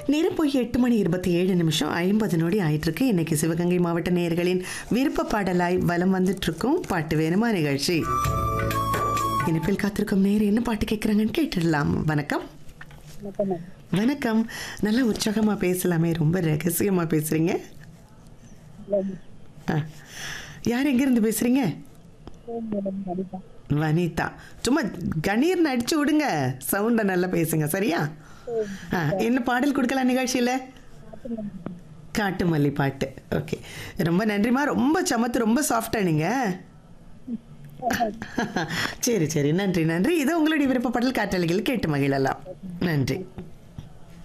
நேரம் போய் எட்டு மணி இருபத்தி ஏழு நிமிஷம் ஐம்பது நொடி ஆயிட்டு இருக்கு இன்னைக்கு சிவகங்கை மாவட்ட நேயர்களின் விருப்ப பாடலாய் வலம் வந்துட்டு இருக்கும் பாட்டு வேணுமா நிகழ்ச்சி இனிப்பில் காத்திருக்கும் நேர் என்ன பாட்டு கேட்குறாங்கன்னு கேட்டுடலாம் வணக்கம் வணக்கம் மேம். வணக்கம் நல்லா உற்சாகமா பேசலாமே ரொம்ப ரகசியமா பேசுறீங்க ஹலோ ஆ. யார் எங்கிருந்து பேசுறீங்க மேம், மேடம் வனிதா வனிதா சும்மா கணீர்னு அடிச்சு விடுங்க சவுண்டை நல்லா பேசுங்க சரியா ஆ என்ன பாடல் கொடுக்கலாம் நிகழ்ச்சியில் காட்டு மல்லி பாட்டு ஓகே ரொம்ப நன்றிம்மா ரொம்ப சமத்து ரொம்ப சாஃப்டா நீங்க சரி சரி நன்றி நன்றி இது உங்களுடைய விருப்ப பாடல் காற்றலைகள் கேட்டு மகிழலாம் நன்றி